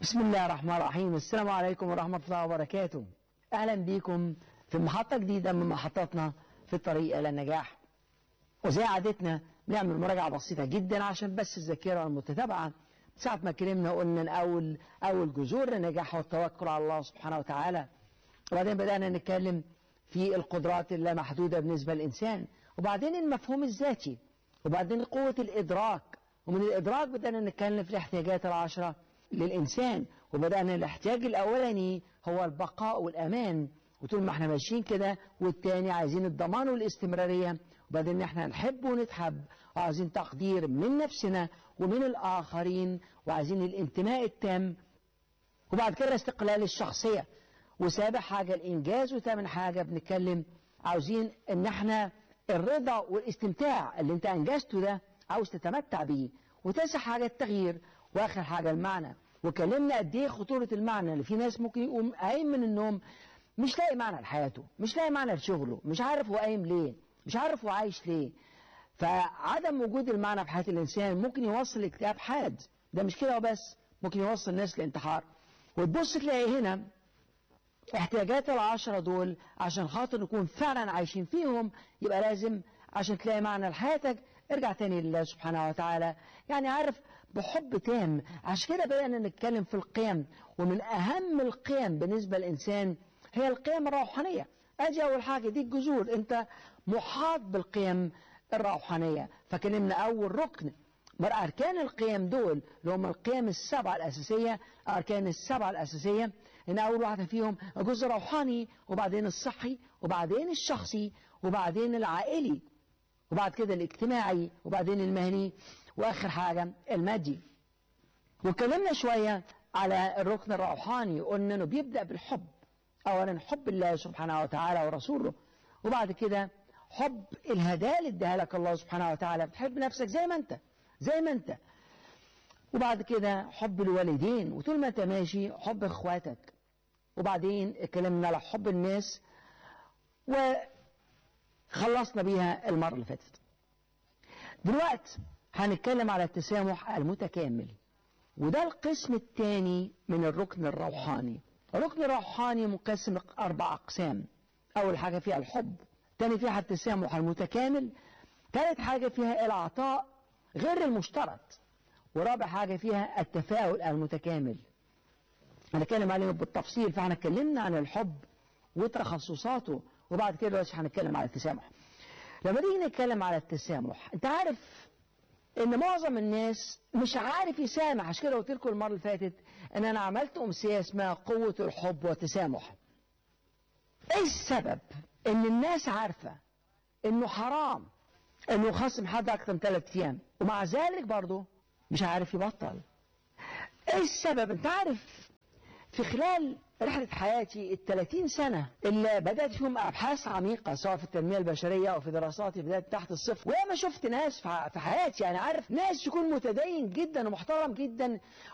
بسم الله الرحمن الرحيم السلام عليكم ورحمة الله وبركاته أهلا بكم في محطة جديدة من محطاتنا في الطريق إلى النجاح وزي عادتنا بنعمل مراجعة بسيطة جدا عشان بس الذاكرة المتتابعة ساعة ما اتكلمنا قلنا إن أول أول جذور النجاح هو التوكل على الله سبحانه وتعالى وبعدين بدأنا نتكلم في القدرات اللامحدودة بالنسبة للإنسان وبعدين المفهوم الذاتي وبعدين قوة الإدراك ومن الإدراك بدأنا نتكلم في الاحتياجات العشرة للإنسان وبدأنا الاحتياج الأولاني هو البقاء والأمان وطول ما احنا ماشيين كده والتاني عايزين الضمان والاستمرارية وبعدين احنا نحب ونتحب وعايزين تقدير من نفسنا ومن الآخرين وعايزين الانتماء التام وبعد كده استقلال الشخصية وسابع حاجة الإنجاز وثامن حاجة بنتكلم عاوزين إن احنا الرضا والاستمتاع اللي انت أنجزته ده عاوز تتمتع بيه وتاسع حاجة التغيير وآخر حاجة المعنى وكلمنا قد ايه خطورة المعنى اللي في ناس ممكن يقوم قايم من النوم مش لاقي معنى لحياته مش لاقي معنى لشغله مش عارف هو قايم ليه مش عارف هو عايش ليه فعدم وجود المعنى في حياة الإنسان ممكن يوصل لاكتئاب حاد ده مش كده وبس ممكن يوصل الناس للانتحار وتبص تلاقي هنا احتياجات العشرة دول عشان خاطر نكون فعلا عايشين فيهم يبقى لازم عشان تلاقي معنى لحياتك ارجع تاني لله سبحانه وتعالى يعني عارف بحب تام عشان كده بدأنا نتكلم في القيم ومن أهم القيم بالنسبة للإنسان هي القيم الروحانية أجي أول حاجة دي الجذور أنت محاط بالقيم الروحانية فكلمنا أول ركن مر أركان القيم دول اللي هم القيم السبعة الأساسية أركان السبعة الأساسية إن أول واحدة فيهم الجزء الروحاني وبعدين الصحي وبعدين الشخصي وبعدين العائلي وبعد كده الاجتماعي وبعدين المهني وآخر حاجة المادي واتكلمنا شوية على الركن الروحاني قلنا إنه بيبدأ بالحب أولا حب الله سبحانه وتعالى ورسوله وبعد كده حب الهدايا اللي اداها لك الله سبحانه وتعالى بتحب نفسك زي ما انت زي ما انت وبعد كده حب الوالدين وطول ما انت ماشي حب اخواتك وبعدين اتكلمنا على حب الناس وخلصنا بيها المرة اللي فاتت دلوقتي هنتكلم على التسامح المتكامل وده القسم الثاني من الركن الروحاني الركن الروحاني مقسم أربع أقسام أول حاجة فيها الحب تاني فيها التسامح المتكامل ثالث حاجة فيها العطاء غير المشترط ورابع حاجة فيها التفاؤل المتكامل هنتكلم عليه بالتفصيل فاحنا اتكلمنا عن الحب وتخصصاته وبعد كده دلوقتي هنتكلم على التسامح لما نيجي نتكلم على التسامح انت عارف ان معظم الناس مش عارف يسامح عشان كده قلت لكم المره اللي فاتت ان انا عملت امسيه اسمها قوه الحب والتسامح ايه السبب ان الناس عارفه انه حرام انه خصم حد اكتر من ثلاث ايام ومع ذلك برضه مش عارف يبطل ايه السبب انت عارف في خلال رحلة حياتي ال 30 سنة اللي بدأت فيهم أبحاث عميقة سواء في التنمية البشرية أو في دراساتي بدأت تحت الصفر وياما شفت ناس في حياتي يعني عارف ناس يكون متدين جدا ومحترم جدا